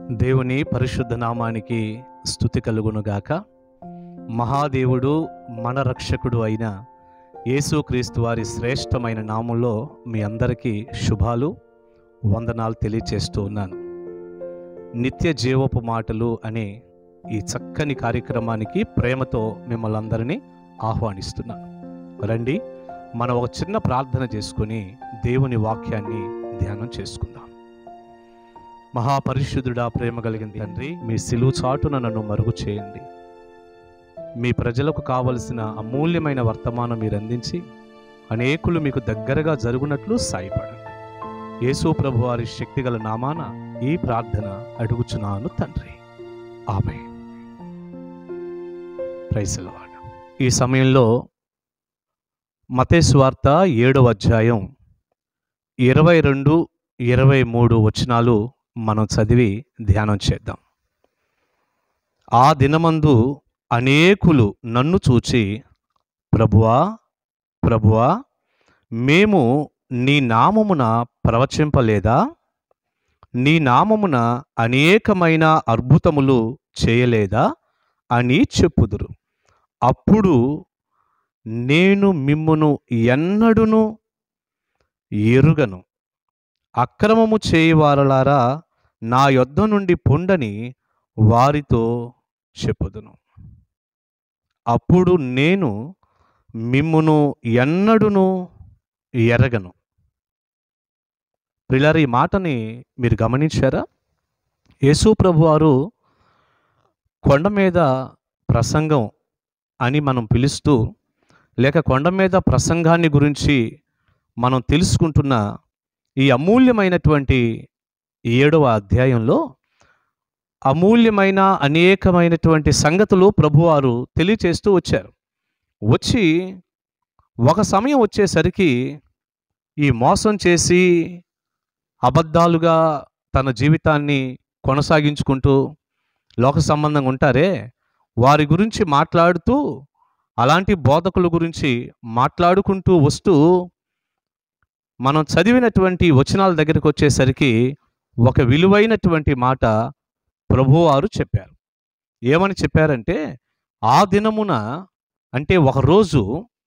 దేవుని పరిశుద్ధ నామానికి స్థుతి కలుగునుగాక మహాదేవుడు మన రక్షకుడు అయిన యేసుక్రీస్తు వారి శ్రేష్టమైన నామంలో మీ అందరికీ శుభాలు వందనాలు తెలియచేస్తూ ఉన్నాను నిత్య జీవపు మాటలు అనే ఈ చక్కని కార్యక్రమానికి ప్రేమతో మిమ్మల్ని అందరినీ ఆహ్వానిస్తున్నాను రండి మనం ఒక చిన్న ప్రార్థన చేసుకుని దేవుని వాక్యాన్ని ధ్యానం చేసుకుందాం మహాపరిశుద్ధుడా ప్రేమ కలిగిన తండ్రి మీ సిలువు చాటున నన్ను మరుగు చేయండి మీ ప్రజలకు కావలసిన అమూల్యమైన వర్తమానం మీరు అందించి అనేకులు మీకు దగ్గరగా జరుగునట్లు సాయపడండి యేసు ప్రభు వారి శక్తిగల నామాన ఈ ప్రార్థన అడుగుచున్నాను తండ్రి ఆమె ప్రైసలవాడ ఈ సమయంలో మతేశ్వార్త ఏడవ అధ్యాయం ఇరవై రెండు ఇరవై మూడు వచనాలు మనం చదివి ధ్యానం చేద్దాం ఆ దినమందు అనేకులు నన్ను చూచి ప్రభువా ప్రభువా మేము నీ నామమున ప్రవచింపలేదా నీ నామమున అనేకమైన అద్భుతములు చేయలేదా అని చెప్పుదురు అప్పుడు నేను మిమ్మును ఎన్నడును ఎరుగను అక్రమము చేయవారలారా నా యొద్ద నుండి పొండని వారితో చెప్పుదును అప్పుడు నేను మిమ్మును ఎన్నడును ఎరగను పిల్లలు ఈ మాటని మీరు గమనించారా యేసు ప్రభు వారు కొండ మీద ప్రసంగం అని మనం పిలుస్తూ లేక కొండ మీద ప్రసంగాన్ని గురించి మనం తెలుసుకుంటున్న ఈ అమూల్యమైనటువంటి ఏడవ అధ్యాయంలో అమూల్యమైన అనేకమైనటువంటి సంగతులు ప్రభువారు తెలియచేస్తూ వచ్చారు వచ్చి ఒక సమయం వచ్చేసరికి ఈ మోసం చేసి అబద్ధాలుగా తన జీవితాన్ని కొనసాగించుకుంటూ లోక సంబంధంగా ఉంటారే వారి గురించి మాట్లాడుతూ అలాంటి బోధకుల గురించి మాట్లాడుకుంటూ వస్తూ మనం చదివినటువంటి వచనాల దగ్గరికి వచ్చేసరికి ఒక విలువైనటువంటి మాట ప్రభువారు చెప్పారు ఏమని చెప్పారంటే ఆ దినమున అంటే ఒక రోజు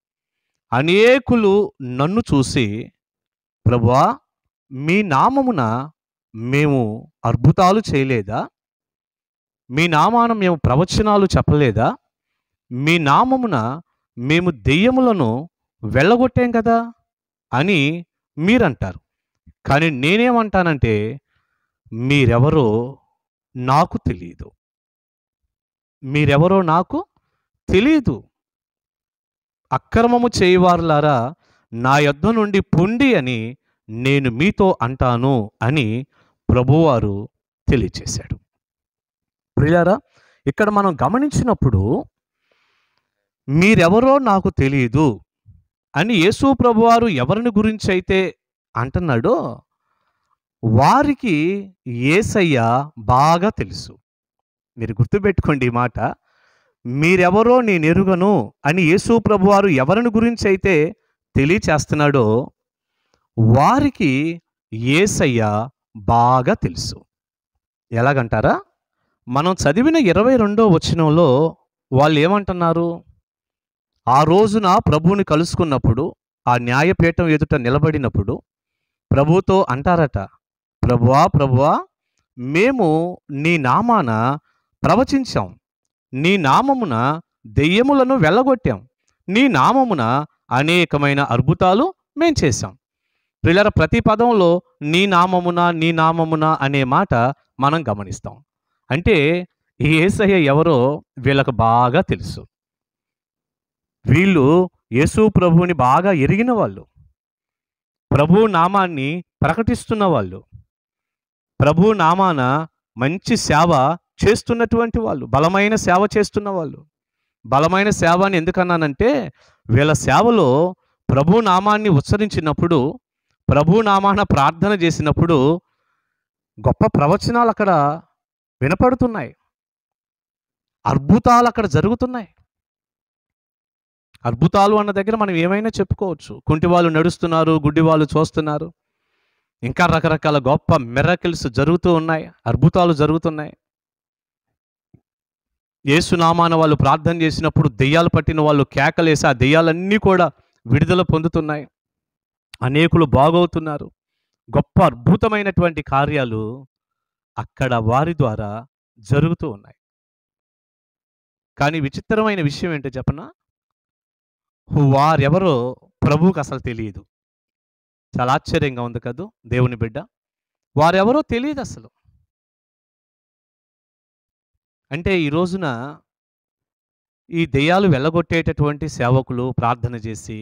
అనేకులు నన్ను చూసి ప్రభువా మీ నామమున మేము అద్భుతాలు చేయలేదా మీ నామాన మేము ప్రవచనాలు చెప్పలేదా మీ నామమున మేము దెయ్యములను వెళ్ళగొట్టాం కదా అని మీరంటారు కానీ నేనేమంటానంటే మీరెవరో నాకు తెలియదు మీరెవరో నాకు తెలియదు అక్రమము చేయవారులారా నా యొద్ద నుండి పొండి అని నేను మీతో అంటాను అని ప్రభువారు తెలియచేశాడు ప్రియారా ఇక్కడ మనం గమనించినప్పుడు మీరెవరో నాకు తెలియదు అని యేసు ప్రభువారు ఎవరిని గురించి అయితే అంటున్నాడో వారికి ఏసయ్య బాగా తెలుసు మీరు గుర్తుపెట్టుకోండి ఈ మాట మీరెవరో నేను ఎరుగను అని యేసు ప్రభువారు ఎవరిని గురించి అయితే తెలియచేస్తున్నాడో వారికి ఏసయ్య బాగా తెలుసు ఎలాగంటారా మనం చదివిన ఇరవై రెండో వచనంలో వాళ్ళు ఏమంటున్నారు ఆ రోజున ప్రభువుని కలుసుకున్నప్పుడు ఆ న్యాయపీఠం ఎదుట నిలబడినప్పుడు ప్రభుతో అంటారట ప్రభువా ప్రభువా మేము నీ నామాన ప్రవచించాం నీ నామమున దెయ్యములను వెళ్ళగొట్టాం నీ నామమున అనేకమైన అద్భుతాలు మేం చేశాం పిల్లల ప్రతి పదంలో నీ నామమున నీ నామమున అనే మాట మనం గమనిస్తాం అంటే ఈ ఏసయ్య ఎవరో వీళ్ళకు బాగా తెలుసు వీళ్ళు యేసు ప్రభువుని బాగా ఎరిగిన వాళ్ళు ప్రభు నామాన్ని ప్రకటిస్తున్న వాళ్ళు ప్రభు నామాన మంచి సేవ చేస్తున్నటువంటి వాళ్ళు బలమైన సేవ చేస్తున్న వాళ్ళు బలమైన సేవ అని ఎందుకన్నానంటే వీళ్ళ సేవలో ప్రభు నామాన్ని ఉచ్చరించినప్పుడు ప్రభు నామాన ప్రార్థన చేసినప్పుడు గొప్ప ప్రవచనాలు అక్కడ వినపడుతున్నాయి అద్భుతాలు అక్కడ జరుగుతున్నాయి అద్భుతాలు అన్న దగ్గర మనం ఏమైనా చెప్పుకోవచ్చు కుంటి వాళ్ళు నడుస్తున్నారు గుడ్డి వాళ్ళు చూస్తున్నారు ఇంకా రకరకాల గొప్ప మిరకిల్స్ జరుగుతూ ఉన్నాయి అద్భుతాలు జరుగుతున్నాయి యేసునామాన వాళ్ళు ప్రార్థన చేసినప్పుడు దెయ్యాలు పట్టిన వాళ్ళు కేకలేసి ఆ దెయ్యాలన్నీ కూడా విడుదల పొందుతున్నాయి అనేకులు బాగవుతున్నారు గొప్ప అద్భుతమైనటువంటి కార్యాలు అక్కడ వారి ద్వారా జరుగుతూ ఉన్నాయి కానీ విచిత్రమైన విషయం ఏంటో చెప్పనా వారెవరో ప్రభువుకి అసలు తెలియదు చాలా ఆశ్చర్యంగా ఉంది కదూ దేవుని బిడ్డ వారెవరో తెలియదు అసలు అంటే ఈ రోజున ఈ దెయ్యాలు వెళ్ళగొట్టేటటువంటి సేవకులు ప్రార్థన చేసి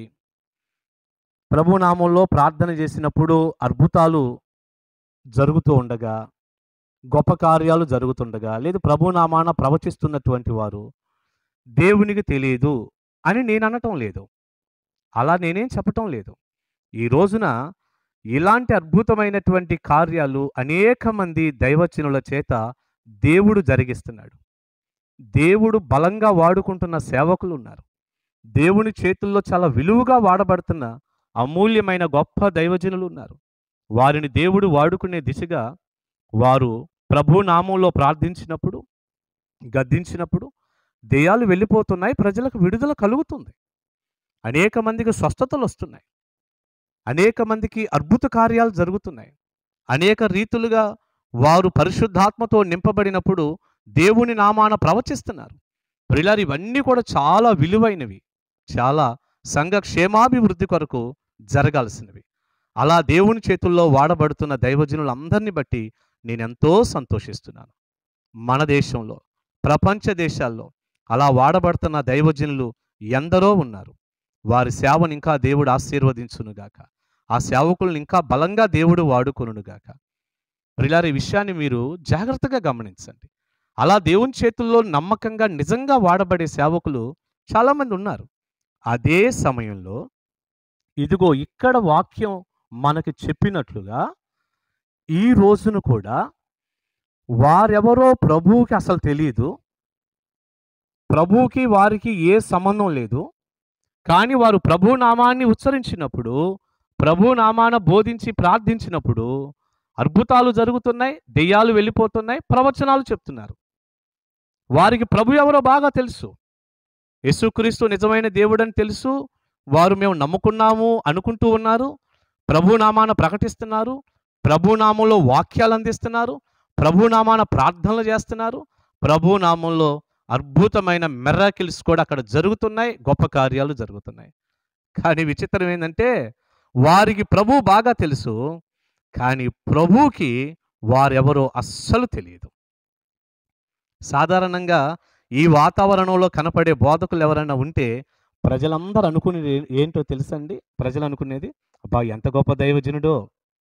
ప్రభునామంలో ప్రార్థన చేసినప్పుడు అద్భుతాలు జరుగుతూ ఉండగా గొప్ప కార్యాలు జరుగుతుండగా లేదు ప్రభునామాన ప్రవచిస్తున్నటువంటి వారు దేవునికి తెలియదు అని నేను అనటం లేదు అలా నేనేం చెప్పటం లేదు ఈ రోజున ఇలాంటి అద్భుతమైనటువంటి కార్యాలు అనేక మంది దైవచనుల చేత దేవుడు జరిగిస్తున్నాడు దేవుడు బలంగా వాడుకుంటున్న సేవకులు ఉన్నారు దేవుని చేతుల్లో చాలా విలువగా వాడబడుతున్న అమూల్యమైన గొప్ప దైవజనులు ఉన్నారు వారిని దేవుడు వాడుకునే దిశగా వారు ప్రభు నామంలో ప్రార్థించినప్పుడు గద్దించినప్పుడు దెయ్యాలు వెళ్ళిపోతున్నాయి ప్రజలకు విడుదల కలుగుతుంది అనేక మందికి స్వస్థతలు వస్తున్నాయి అనేక మందికి అద్భుత కార్యాలు జరుగుతున్నాయి అనేక రీతులుగా వారు పరిశుద్ధాత్మతో నింపబడినప్పుడు దేవుని నామాన ప్రవచిస్తున్నారు ప్రిలారు ఇవన్నీ కూడా చాలా విలువైనవి చాలా సంఘ క్షేమాభివృద్ధి కొరకు జరగాల్సినవి అలా దేవుని చేతుల్లో వాడబడుతున్న దైవజనులందరినీ బట్టి నేను ఎంతో సంతోషిస్తున్నాను మన దేశంలో ప్రపంచ దేశాల్లో అలా వాడబడుతున్న దైవజనులు ఎందరో ఉన్నారు వారి సేవను ఇంకా దేవుడు ఆశీర్వదించునుగాక ఆ సేవకులను ఇంకా బలంగా దేవుడు వాడుకొనుగాక ప్రిలారి విషయాన్ని మీరు జాగ్రత్తగా గమనించండి అలా దేవుని చేతుల్లో నమ్మకంగా నిజంగా వాడబడే సేవకులు చాలామంది ఉన్నారు అదే సమయంలో ఇదిగో ఇక్కడ వాక్యం మనకి చెప్పినట్లుగా ఈ రోజును కూడా వారెవరో ప్రభువుకి అసలు తెలియదు ప్రభువుకి వారికి ఏ సంబంధం లేదు కానీ వారు ప్రభు నామాన్ని ఉచ్చరించినప్పుడు ప్రభు నామాన బోధించి ప్రార్థించినప్పుడు అద్భుతాలు జరుగుతున్నాయి దెయ్యాలు వెళ్ళిపోతున్నాయి ప్రవచనాలు చెప్తున్నారు వారికి ప్రభు ఎవరో బాగా తెలుసు యేసుక్రీస్తు నిజమైన దేవుడని తెలుసు వారు మేము నమ్ముకున్నాము అనుకుంటూ ఉన్నారు ప్రభు నామాన ప్రకటిస్తున్నారు ప్రభు నామంలో వాక్యాలు అందిస్తున్నారు ప్రభు నామాన ప్రార్థనలు చేస్తున్నారు ప్రభు నామంలో అద్భుతమైన మెర్రాకిల్స్ కూడా అక్కడ జరుగుతున్నాయి గొప్ప కార్యాలు జరుగుతున్నాయి కానీ విచిత్రం ఏంటంటే వారికి ప్రభు బాగా తెలుసు కానీ ప్రభువుకి వారెవరో అస్సలు తెలియదు సాధారణంగా ఈ వాతావరణంలో కనపడే బోధకులు ఎవరైనా ఉంటే ప్రజలందరూ అనుకునేది ఏ- ఏంటో తెలుసండి ప్రజలు అనుకునేది అబ్బా ఎంత గొప్ప దైవజనుడో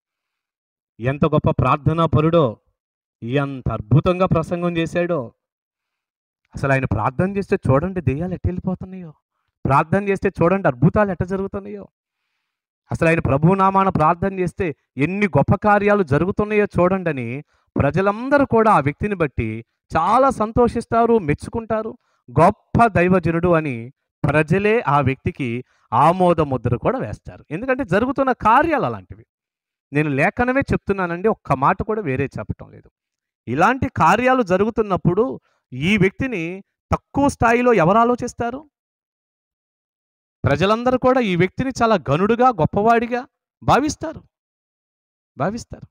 ఎంత గొప్ప ప్రార్థనా పరుడో ఎంత అద్భుతంగా ప్రసంగం చేశాడో అసలు ఆయన ప్రార్థన చేస్తే చూడండి దెయ్యాలు ఎట్ట వెళ్ళిపోతున్నాయో ప్రార్థన చేస్తే చూడండి అద్భుతాలు ఎట్ట జరుగుతున్నాయో అసలు ఆయన ప్రభునామాన ప్రార్థన చేస్తే ఎన్ని గొప్ప కార్యాలు జరుగుతున్నాయో చూడండి అని ప్రజలందరూ కూడా ఆ వ్యక్తిని బట్టి చాలా సంతోషిస్తారు మెచ్చుకుంటారు గొప్ప దైవజనుడు అని ప్రజలే ఆ వ్యక్తికి ఆమోద ముద్ర కూడా వేస్తారు ఎందుకంటే జరుగుతున్న కార్యాలు అలాంటివి నేను లేఖనమే చెప్తున్నానండి ఒక్క మాట కూడా వేరే చెప్పటం లేదు ఇలాంటి కార్యాలు జరుగుతున్నప్పుడు ఈ వ్యక్తిని తక్కువ స్థాయిలో ఎవరు ఆలోచిస్తారు ప్రజలందరూ కూడా ఈ వ్యక్తిని చాలా గనుడుగా గొప్పవాడిగా భావిస్తారు భావిస్తారు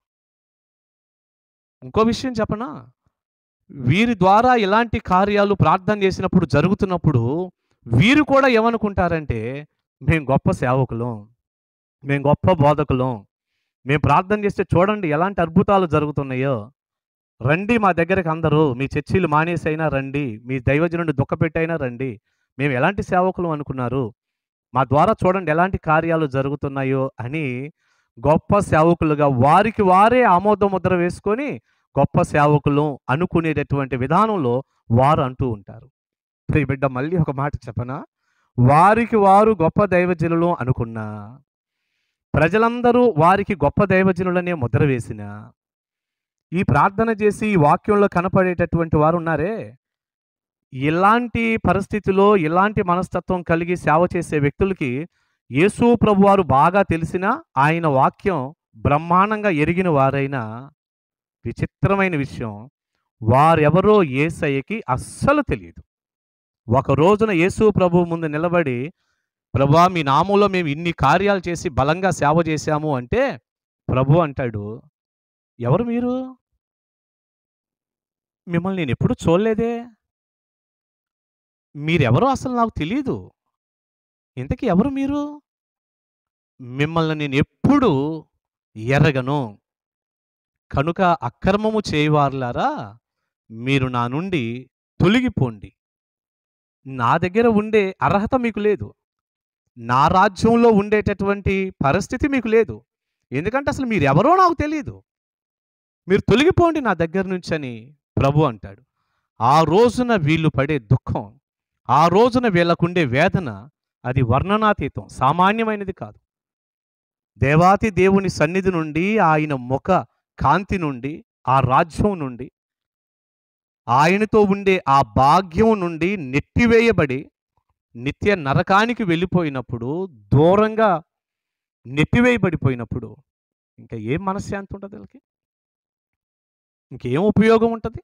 ఇంకో విషయం చెప్పనా వీరి ద్వారా ఇలాంటి కార్యాలు ప్రార్థన చేసినప్పుడు జరుగుతున్నప్పుడు వీరు కూడా ఏమనుకుంటారంటే మేము గొప్ప సేవకులం మేము గొప్ప బోధకులం మేము ప్రార్థన చేస్తే చూడండి ఎలాంటి అద్భుతాలు జరుగుతున్నాయో రండి మా దగ్గరికి అందరూ మీ చర్చీలు మానేసైనా రండి మీ దైవజనుడు దుఃఖపెట్టైనా రండి మేము ఎలాంటి సేవకులు అనుకున్నారు మా ద్వారా చూడండి ఎలాంటి కార్యాలు జరుగుతున్నాయో అని గొప్ప సేవకులుగా వారికి వారే ఆమోద ముద్ర వేసుకొని గొప్ప సేవకులు అనుకునేటటువంటి విధానంలో వారు అంటూ ఉంటారు ప్రియ బిడ్డ మళ్ళీ ఒక మాట చెప్పనా వారికి వారు గొప్ప దైవజనులు అనుకున్నా ప్రజలందరూ వారికి గొప్ప దైవజనులనే ముద్ర వేసిన ఈ ప్రార్థన చేసి ఈ వాక్యంలో కనపడేటటువంటి వారు ఉన్నారే ఇలాంటి పరిస్థితిలో ఇలాంటి మనస్తత్వం కలిగి సేవ చేసే వ్యక్తులకి యేసు ప్రభు వారు బాగా తెలిసినా ఆయన వాక్యం బ్రహ్మాండంగా ఎరిగిన వారైనా విచిత్రమైన విషయం వారెవరో ఏసయ్యకి అస్సలు తెలియదు ఒక రోజున యేసు ప్రభు ముందు నిలబడి ప్రభా మీ నామంలో మేము ఇన్ని కార్యాలు చేసి బలంగా సేవ చేశాము అంటే ప్రభు అంటాడు ఎవరు మీరు మిమ్మల్ని నేను ఎప్పుడు చూడలేదే మీరెవరో అసలు నాకు తెలియదు ఇంతకీ ఎవరు మీరు మిమ్మల్ని నేను ఎప్పుడు ఎరగను కనుక అక్రమము చేయవారులారా మీరు నా నుండి తొలగిపోండి నా దగ్గర ఉండే అర్హత మీకు లేదు నా రాజ్యంలో ఉండేటటువంటి పరిస్థితి మీకు లేదు ఎందుకంటే అసలు మీరు ఎవరో నాకు తెలియదు మీరు తొలగిపోండి నా దగ్గర నుంచి అని ప్రభు అంటాడు ఆ రోజున వీళ్ళు పడే దుఃఖం ఆ రోజున వీళ్ళకుండే వేదన అది వర్ణనాతీతం సామాన్యమైనది కాదు దేవాతి దేవుని సన్నిధి నుండి ఆయన ముఖ కాంతి నుండి ఆ రాజ్యం నుండి ఆయనతో ఉండే ఆ భాగ్యం నుండి నెట్టివేయబడి నిత్య నరకానికి వెళ్ళిపోయినప్పుడు దూరంగా నెట్టివేయబడిపోయినప్పుడు ఇంకా ఏం మనశ్శాంతి ఉంటుంది వీళ్ళకి ఇంకేం ఉపయోగం ఉంటుంది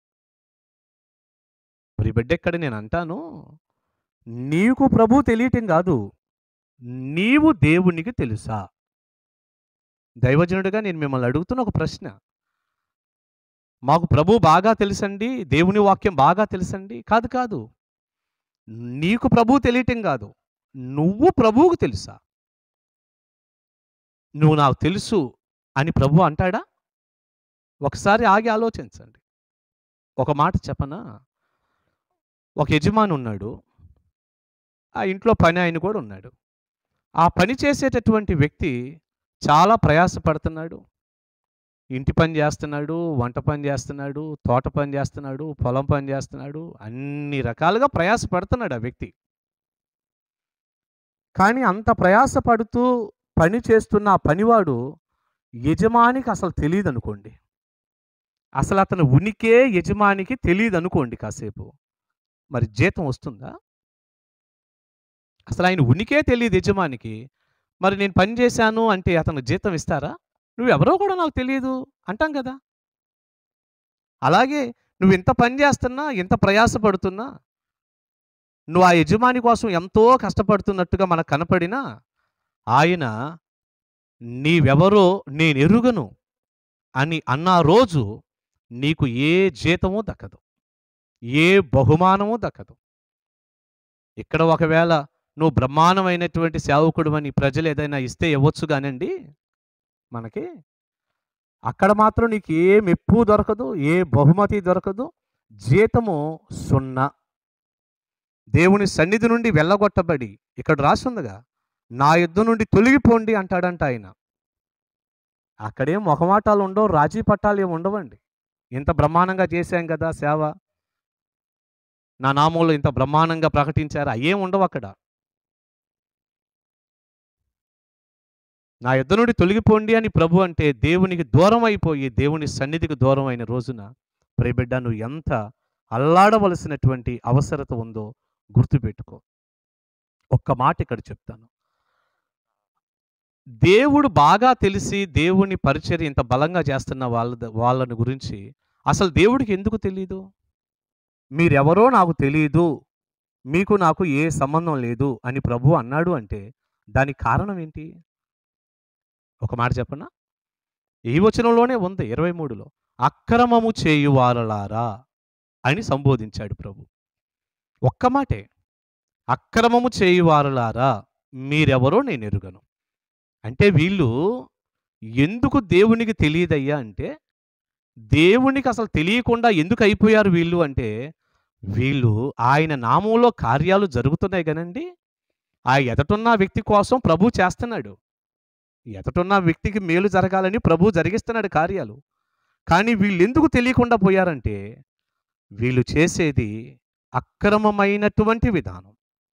మరి బిడ్డ ఎక్కడ నేను అంటాను నీకు ప్రభు తెలియటం కాదు నీవు దేవునికి తెలుసా దైవజనుడిగా నేను మిమ్మల్ని అడుగుతున్న ఒక ప్రశ్న మాకు ప్రభు బాగా తెలుసండి దేవుని వాక్యం బాగా తెలుసండి కాదు కాదు నీకు ప్రభు తెలియటం కాదు నువ్వు ప్రభువుకు తెలుసా నువ్వు నాకు తెలుసు అని ప్రభు అంటాడా ఒకసారి ఆగి ఆలోచించండి ఒక మాట చెప్పనా ఒక యజమాని ఉన్నాడు ఆ ఇంట్లో పని ఆయన కూడా ఉన్నాడు ఆ పని చేసేటటువంటి వ్యక్తి చాలా ప్రయాసపడుతున్నాడు ఇంటి పని చేస్తున్నాడు వంట పని చేస్తున్నాడు తోట పని చేస్తున్నాడు పొలం పని చేస్తున్నాడు అన్ని రకాలుగా ప్రయాసపడుతున్నాడు ఆ వ్యక్తి కానీ అంత ప్రయాసపడుతూ పని చేస్తున్న ఆ పనివాడు యజమానికి అసలు తెలియదు అనుకోండి అసలు అతని ఉనికే యజమానికి తెలియదు అనుకోండి కాసేపు మరి జీతం వస్తుందా అసలు ఆయన ఉనికే తెలియదు యజమానికి మరి నేను పని చేశాను అంటే అతను జీతం ఇస్తారా నువ్వెవరో కూడా నాకు తెలియదు అంటాం కదా అలాగే నువ్వు ఇంత పని చేస్తున్నా ఎంత ప్రయాసపడుతున్నా నువ్వు ఆ యజమాని కోసం ఎంతో కష్టపడుతున్నట్టుగా మనకు కనపడినా ఆయన నీవెవరో నేను ఎరుగను అని అన్న రోజు నీకు ఏ జీతము దక్కదు ఏ బహుమానము దక్కదు ఇక్కడ ఒకవేళ నువ్వు బ్రహ్మాండమైనటువంటి సేవకుడు అని ప్రజలు ఏదైనా ఇస్తే ఇవ్వచ్చు కానండి మనకి అక్కడ మాత్రం నీకు ఏ మెప్పు దొరకదు ఏ బహుమతి దొరకదు జీతము సున్నా దేవుని సన్నిధి నుండి వెళ్ళగొట్టబడి ఇక్కడ రాసుందిగా నా యుద్ధ నుండి తొలగిపోండి అంటాడంట ఆయన అక్కడేం మొహమాటాలు ఉండవు రాజీ పట్టాలు ఏమి ఉండవండి ఇంత బ్రహ్మాండంగా చేశాం కదా సేవ నా నామంలో ఇంత బ్రహ్మాండంగా ప్రకటించారు అయ్యేం ఉండవు అక్కడ నా యుద్ధ నుండి తొలగిపోండి అని ప్రభు అంటే దేవునికి దూరం అయిపోయి దేవుని సన్నిధికి దూరం అయిన రోజున ప్రేబిడ్డ నువ్వు ఎంత అల్లాడవలసినటువంటి అవసరత ఉందో గుర్తుపెట్టుకో ఒక్క మాట ఇక్కడ చెప్తాను దేవుడు బాగా తెలిసి దేవుని పరిచర్య ఇంత బలంగా చేస్తున్న వాళ్ళ వాళ్ళని గురించి అసలు దేవుడికి ఎందుకు తెలియదు మీరెవరో నాకు తెలియదు మీకు నాకు ఏ సంబంధం లేదు అని ప్రభు అన్నాడు అంటే దానికి కారణం ఏంటి ఒక మాట చెప్పనా ఈ వచనంలోనే ఉంది ఇరవై మూడులో అక్రమము చేయువారలారా అని సంబోధించాడు ప్రభు ఒక్క మాటే అక్రమము చేయువారలారా మీరెవరో నేను ఎరుగను అంటే వీళ్ళు ఎందుకు దేవునికి తెలియదయ్యా అంటే దేవునికి అసలు తెలియకుండా ఎందుకు అయిపోయారు వీళ్ళు అంటే వీళ్ళు ఆయన నామంలో కార్యాలు జరుగుతున్నాయి కనండి ఆ ఎదటున్న వ్యక్తి కోసం ప్రభు చేస్తున్నాడు ఎదటున్న వ్యక్తికి మేలు జరగాలని ప్రభు జరిగిస్తున్నాడు కార్యాలు కానీ వీళ్ళు ఎందుకు తెలియకుండా పోయారంటే వీళ్ళు చేసేది అక్రమమైనటువంటి విధానం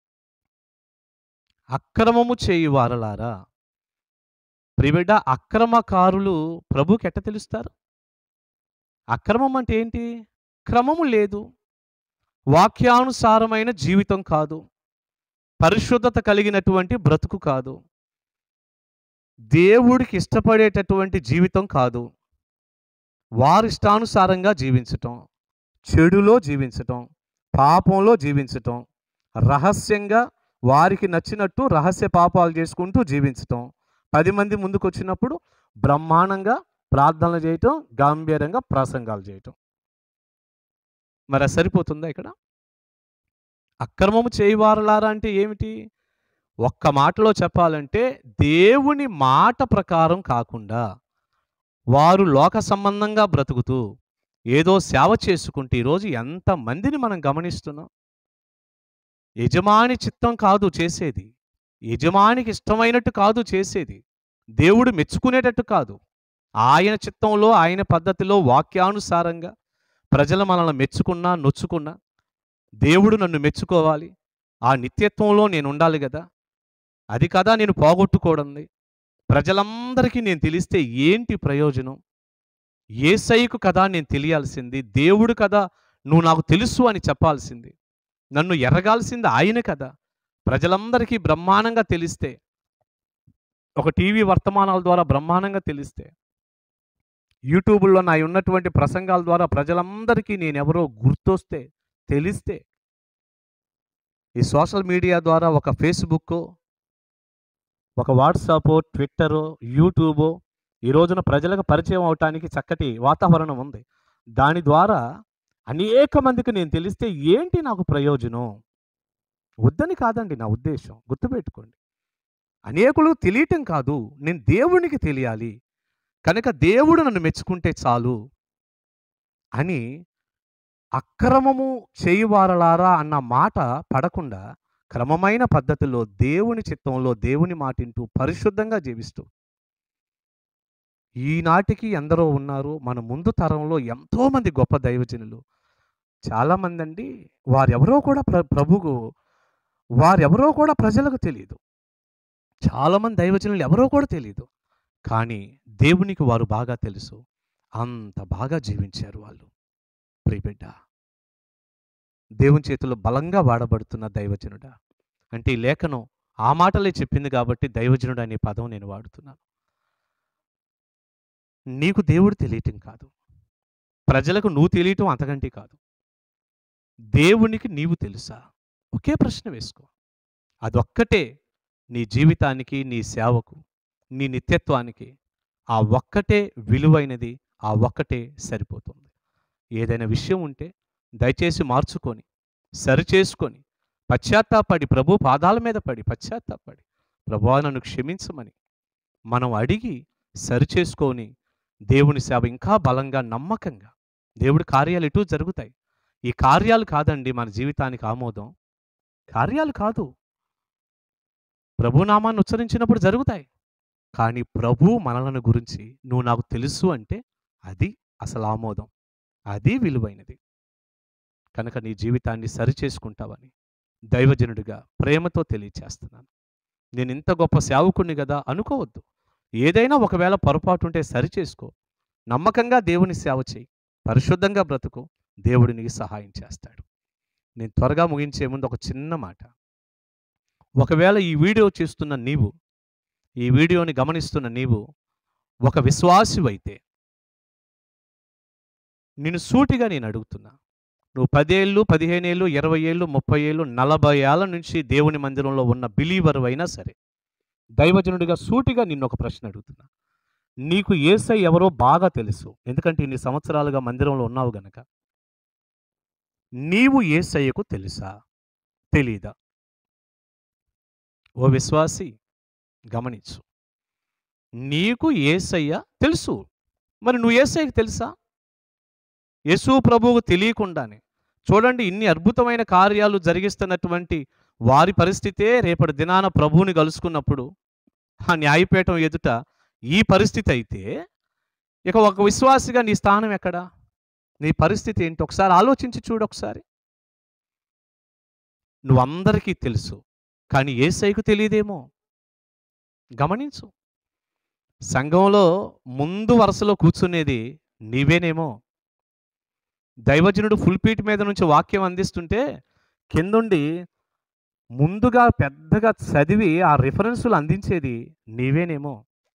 అక్రమము చేయువారలారా ప్రిబిడ్డ అక్రమకారులు ప్రభుకి ఎట్ట తెలుస్తారు అక్రమం అంటే ఏంటి క్రమము లేదు వాక్యానుసారమైన జీవితం కాదు పరిశుద్ధత కలిగినటువంటి బ్రతుకు కాదు దేవుడికి ఇష్టపడేటటువంటి జీవితం కాదు వారి ఇష్టానుసారంగా జీవించటం చెడులో జీవించటం పాపంలో జీవించటం రహస్యంగా వారికి నచ్చినట్టు రహస్య పాపాలు చేసుకుంటూ జీవించటం పది మంది ముందుకు వచ్చినప్పుడు బ్రహ్మాండంగా ప్రార్థనలు చేయటం గాంభీర్యంగా ప్రసంగాలు చేయటం మరి అది సరిపోతుందా ఇక్కడ అక్రమము చేయవారలారా అంటే ఏమిటి ఒక్క మాటలో చెప్పాలంటే దేవుని మాట ప్రకారం కాకుండా వారు లోక సంబంధంగా బ్రతుకుతూ ఏదో సేవ చేసుకుంటే ఈరోజు ఎంతమందిని మనం గమనిస్తున్నాం యజమాని చిత్తం కాదు చేసేది యజమానికి ఇష్టమైనట్టు కాదు చేసేది దేవుడు మెచ్చుకునేటట్టు కాదు ఆయన చిత్తంలో ఆయన పద్ధతిలో వాక్యానుసారంగా ప్రజలు మనల్ని మెచ్చుకున్నా నొచ్చుకున్నా దేవుడు నన్ను మెచ్చుకోవాలి ఆ నిత్యత్వంలో నేను ఉండాలి కదా అది కదా నేను పోగొట్టుకోవడంది ప్రజలందరికీ నేను తెలిస్తే ఏంటి ప్రయోజనం ఏసైకు కదా నేను తెలియాల్సింది దేవుడు కదా నువ్వు నాకు తెలుసు అని చెప్పాల్సింది నన్ను ఎరగాల్సింది ఆయన కదా ప్రజలందరికీ బ్రహ్మాండంగా తెలిస్తే ఒక టీవీ వర్తమానాల ద్వారా బ్రహ్మాండంగా తెలిస్తే యూట్యూబ్లో నా ఉన్నటువంటి ప్రసంగాల ద్వారా ప్రజలందరికీ నేను ఎవరో గుర్తొస్తే తెలిస్తే ఈ సోషల్ మీడియా ద్వారా ఒక ఫేస్బుక్ ఒక వాట్సాప్ ట్విట్టరు యూట్యూబ్ ఈ రోజున ప్రజలకు పరిచయం అవటానికి చక్కటి వాతావరణం ఉంది దాని ద్వారా అనేక మందికి నేను తెలిస్తే ఏంటి నాకు ప్రయోజనం వద్దని కాదండి నా ఉద్దేశం గుర్తుపెట్టుకోండి అనేకులు తెలియటం కాదు నేను దేవునికి తెలియాలి కనుక దేవుడు నన్ను మెచ్చుకుంటే చాలు అని అక్రమము చేయువారలారా అన్న మాట పడకుండా క్రమమైన పద్ధతిలో దేవుని చిత్తంలో దేవుని మాటింటూ పరిశుద్ధంగా జీవిస్తూ ఈనాటికి ఎందరో ఉన్నారు మన ముందు తరంలో ఎంతోమంది గొప్ప దైవజనులు చాలామంది అండి వారెవరో కూడా ప్ర ప్రభుకు వారెవరో కూడా ప్రజలకు తెలియదు చాలామంది దైవజనులు ఎవరో కూడా తెలియదు కానీ దేవునికి వారు బాగా తెలుసు అంత బాగా జీవించారు వాళ్ళు ప్రియబిడ్డ దేవుని చేతిలో బలంగా వాడబడుతున్న దైవజనుడా అంటే ఈ లేఖనం ఆ మాటలే చెప్పింది కాబట్టి దైవజనుడు అనే పదం నేను వాడుతున్నాను నీకు దేవుడు తెలియటం కాదు ప్రజలకు నువ్వు తెలియటం అంతకంటే కాదు దేవునికి నీవు తెలుసా ఒకే ప్రశ్న వేసుకో అదొక్కటే నీ జీవితానికి నీ సేవకు నీ నిత్యత్వానికి ఆ ఒక్కటే విలువైనది ఆ ఒక్కటే సరిపోతుంది ఏదైనా విషయం ఉంటే దయచేసి మార్చుకొని సరిచేసుకొని పశ్చాత్తాపడి ప్రభు పాదాల మీద పడి పశ్చాత్తాపడి ప్రభు నన్ను క్షమించమని మనం అడిగి సరిచేసుకొని దేవుని సేవ ఇంకా బలంగా నమ్మకంగా దేవుడి కార్యాలు ఎటు జరుగుతాయి ఈ కార్యాలు కాదండి మన జీవితానికి ఆమోదం కార్యాలు కాదు ప్రభునామాన్ని ఉచ్చరించినప్పుడు జరుగుతాయి కానీ ప్రభు మనలను గురించి నువ్వు నాకు తెలుసు అంటే అది అసలు ఆమోదం అది విలువైనది కనుక నీ జీవితాన్ని సరిచేసుకుంటావని దైవజనుడిగా ప్రేమతో తెలియచేస్తున్నాను నేను ఇంత గొప్ప సేవకుణ్ణి కదా అనుకోవద్దు ఏదైనా ఒకవేళ పొరపాటు ఉంటే సరిచేసుకో నమ్మకంగా దేవుని సేవ చేయి పరిశుద్ధంగా బ్రతుకు దేవుడు నీకు సహాయం చేస్తాడు నేను త్వరగా ముగించే ముందు ఒక చిన్న మాట ఒకవేళ ఈ వీడియో చూస్తున్న నీవు ఈ వీడియోని గమనిస్తున్న నీవు ఒక విశ్వాసివైతే నిన్ను సూటిగా నేను అడుగుతున్నా నువ్వు పదేళ్ళు పదిహేనేళ్ళు ఇరవై ఏళ్ళు ముప్పై ఏళ్ళు నలభై ఏళ్ళ నుంచి దేవుని మందిరంలో ఉన్న బిలీవర్ అయినా సరే దైవజనుడిగా సూటిగా నిన్ను ఒక ప్రశ్న అడుగుతున్నా నీకు ఏసై ఎవరో బాగా తెలుసు ఎందుకంటే ఇన్ని సంవత్సరాలుగా మందిరంలో ఉన్నావు గనక నీవు ఏసయ్యకు తెలుసా తెలీదా ఓ విశ్వాసి గమనించు నీకు ఏసయ్య తెలుసు మరి నువ్వు ఏసయ్యకు తెలుసా యేసు ప్రభువుకు తెలియకుండానే చూడండి ఇన్ని అద్భుతమైన కార్యాలు జరిగిస్తున్నటువంటి వారి పరిస్థితే రేపటి దినాన ప్రభువుని కలుసుకున్నప్పుడు ఆ న్యాయపీఠం ఎదుట ఈ పరిస్థితి అయితే ఇక ఒక విశ్వాసిగా నీ స్థానం ఎక్కడ నీ పరిస్థితి ఏంటి ఒకసారి ఆలోచించి చూడు ఒకసారి నువ్వు అందరికీ తెలుసు కానీ ఏ సైకు తెలియదేమో గమనించు సంఘంలో ముందు వరుసలో కూర్చునేది నీవేనేమో దైవజనుడు ఫుల్ పీట్ మీద నుంచి వాక్యం అందిస్తుంటే కిందుండి ముందుగా పెద్దగా చదివి ఆ రిఫరెన్సులు అందించేది నీవేనేమో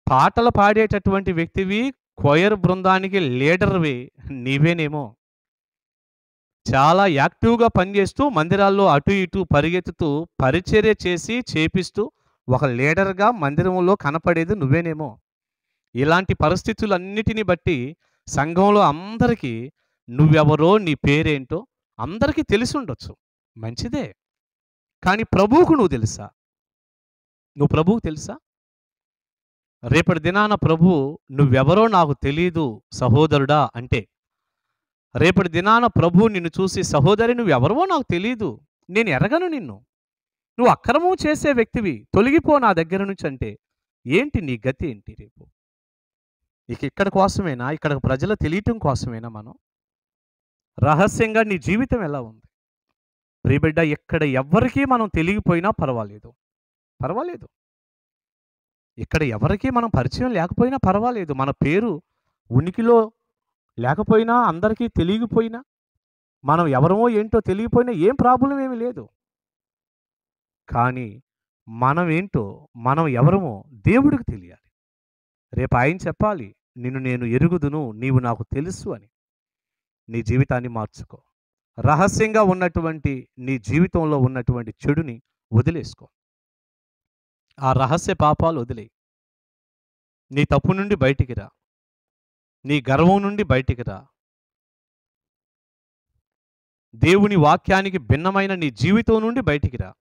పాటలు పాడేటటువంటి వ్యక్తివి కొయర్ బృందానికి లీడర్వి నీవేనేమో చాలా యాక్టివ్గా పనిచేస్తూ మందిరాల్లో అటు ఇటు పరిగెత్తుతూ పరిచర్య చేసి చేపిస్తూ ఒక లీడర్గా మందిరంలో కనపడేది నువ్వేనేమో ఇలాంటి పరిస్థితులన్నిటిని బట్టి సంఘంలో అందరికీ నువ్వెవరో నీ పేరేంటో అందరికీ తెలిసి ఉండొచ్చు మంచిదే కానీ ప్రభువుకు నువ్వు తెలుసా నువ్వు ప్రభువుకు తెలుసా రేపటి దినాన ప్రభు నువ్వెవరో నాకు తెలియదు సహోదరుడా అంటే రేపటి దినాన ప్రభు నిన్ను చూసి సహోదరి నువ్వెవరో నాకు తెలియదు నేను ఎరగను నిన్ను నువ్వు అక్రమం చేసే వ్యక్తివి తొలగిపో నా దగ్గర నుంచి అంటే ఏంటి నీ గతి ఏంటి రేపు ఇక ఇక్కడ కోసమేనా ఇక్కడ ప్రజలు తెలియటం కోసమేనా మనం రహస్యంగా నీ జీవితం ఎలా ఉంది ప్రియబిడ్డ ఎక్కడ ఎవ్వరికీ మనం తెలియపోయినా పర్వాలేదు పర్వాలేదు ఇక్కడ ఎవరికీ మనం పరిచయం లేకపోయినా పర్వాలేదు మన పేరు ఉనికిలో లేకపోయినా అందరికీ తెలియకపోయినా మనం ఎవరమో ఏంటో తెలియపోయినా ఏం ప్రాబ్లం ఏమీ లేదు కానీ మనం ఏంటో మనం ఎవరమో దేవుడికి తెలియాలి రేపు ఆయన చెప్పాలి నిన్ను నేను ఎరుగుదును నీవు నాకు తెలుసు అని నీ జీవితాన్ని మార్చుకో రహస్యంగా ఉన్నటువంటి నీ జీవితంలో ఉన్నటువంటి చెడుని వదిలేసుకో ఆ రహస్య పాపాలు వదిలే నీ తప్పు నుండి బయటికి రా నీ గర్వం నుండి బయటికి రా దేవుని వాక్యానికి భిన్నమైన నీ జీవితం నుండి బయటికి రా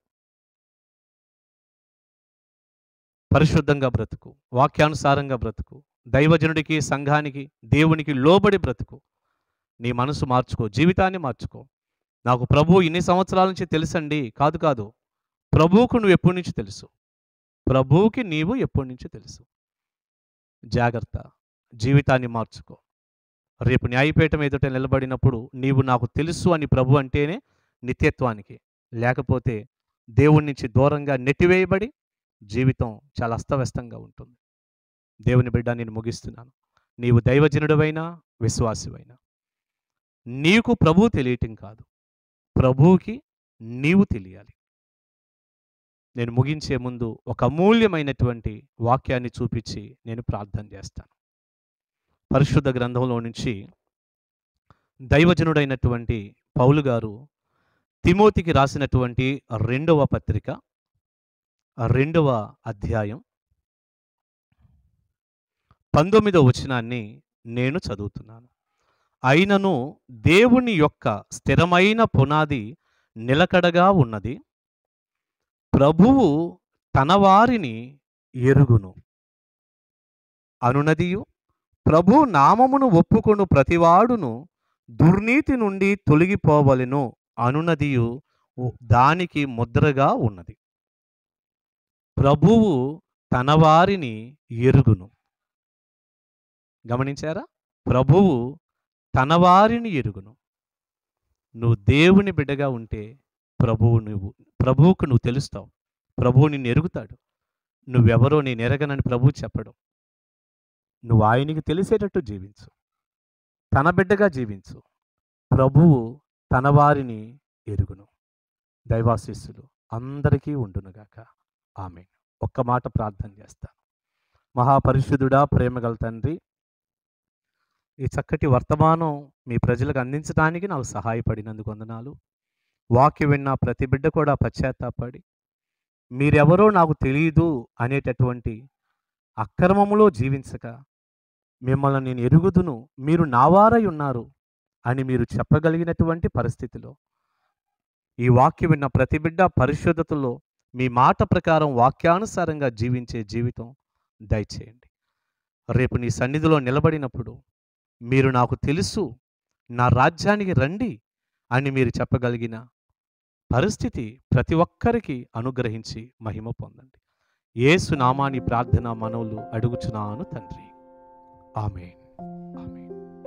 పరిశుద్ధంగా బ్రతుకు వాక్యానుసారంగా బ్రతుకు దైవజనుడికి సంఘానికి దేవునికి లోబడి బ్రతుకు నీ మనసు మార్చుకో జీవితాన్ని మార్చుకో నాకు ప్రభు ఇన్ని సంవత్సరాల నుంచి తెలుసండి కాదు కాదు ప్రభువుకు నువ్వు ఎప్పటి నుంచి తెలుసు ప్రభువుకి నీవు ఎప్పటి నుంచి తెలుసు జాగ్రత్త జీవితాన్ని మార్చుకో రేపు న్యాయపీఠం ఎదుట నిలబడినప్పుడు నీవు నాకు తెలుసు అని ప్రభు అంటేనే నిత్యత్వానికి లేకపోతే దేవుడి నుంచి దూరంగా నెట్టివేయబడి జీవితం చాలా అస్తవ్యస్తంగా ఉంటుంది దేవుని బిడ్డ నేను ముగిస్తున్నాను నీవు దైవజనుడివైనా విశ్వాసివైనా నీకు ప్రభు తెలియటం కాదు ప్రభువుకి నీవు తెలియాలి నేను ముగించే ముందు ఒక అమూల్యమైనటువంటి వాక్యాన్ని చూపించి నేను ప్రార్థన చేస్తాను పరిశుద్ధ గ్రంథంలో నుంచి దైవజనుడైనటువంటి పౌలు గారు తిమోతికి రాసినటువంటి రెండవ పత్రిక రెండవ అధ్యాయం పంతొమ్మిదవ వచనాన్ని నేను చదువుతున్నాను అయినను దేవుని యొక్క స్థిరమైన పునాది నిలకడగా ఉన్నది ప్రభువు తన వారిని ఎరుగును అనునదియు ప్రభు నామమును ఒప్పుకొను ప్రతివాడును దుర్నీతి నుండి తొలగిపోవలెను అనునదియు దానికి ముద్రగా ఉన్నది ప్రభువు తన వారిని ఎరుగును గమనించారా ప్రభువు తన వారిని ఎరుగును నువ్వు దేవుని బిడ్డగా ఉంటే ప్రభువు నువ్వు ప్రభువుకు నువ్వు తెలుస్తావు ప్రభువు నిన్ను ఎరుగుతాడు నువ్వెవరో నేను ఎరగనని ప్రభువు చెప్పడు నువ్వు ఆయనకి తెలిసేటట్టు జీవించు తన బిడ్డగా జీవించు ప్రభువు తన వారిని ఎరుగును దైవాశిస్సులు అందరికీ ఉండునుగాక ఆమె ఒక్క మాట ప్రార్థన చేస్తాను మహాపరిశుద్ధుడా ప్రేమగల తండ్రి ఈ చక్కటి వర్తమానం మీ ప్రజలకు అందించడానికి నాకు సహాయపడినందుకు వందనాలు వాక్యం విన్న ప్రతి బిడ్డ కూడా పశ్చాత్తాపడి మీరెవరో నాకు తెలియదు అనేటటువంటి అక్రమములో జీవించక మిమ్మల్ని నేను ఎరుగుదును మీరు నావారై ఉన్నారు అని మీరు చెప్పగలిగినటువంటి పరిస్థితిలో ఈ వాక్యం విన్న ప్రతి బిడ్డ పరిశుద్ధతలో మీ మాట ప్రకారం వాక్యానుసారంగా జీవించే జీవితం దయచేయండి రేపు నీ సన్నిధిలో నిలబడినప్పుడు మీరు నాకు తెలుసు నా రాజ్యానికి రండి అని మీరు చెప్పగలిగిన పరిస్థితి ప్రతి ఒక్కరికి అనుగ్రహించి మహిమ పొందండి యేసు నామాని ప్రార్థన మనవులు అడుగుచున్నాను తండ్రి ఆమె ఆమె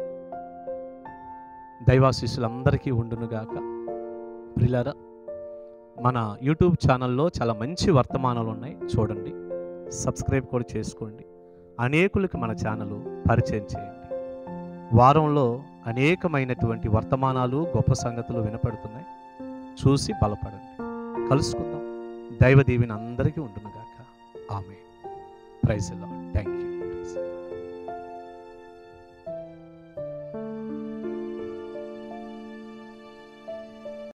దైవాశిష్యులందరికీ ఉండునుగాక ప్రిలారా మన యూట్యూబ్ ఛానల్లో చాలా మంచి వర్తమానాలు ఉన్నాయి చూడండి సబ్స్క్రైబ్ కూడా చేసుకోండి అనేకులకు మన ఛానల్ పరిచయం చేయండి వారంలో అనేకమైనటువంటి వర్తమానాలు గొప్ప సంగతులు వినపడుతున్నాయి చూసి బలపడండి కలుసుకుందాం దైవ దీవెన అందరికీ ఉండునుగాక ఆమె ప్రైజ్ లార్డ్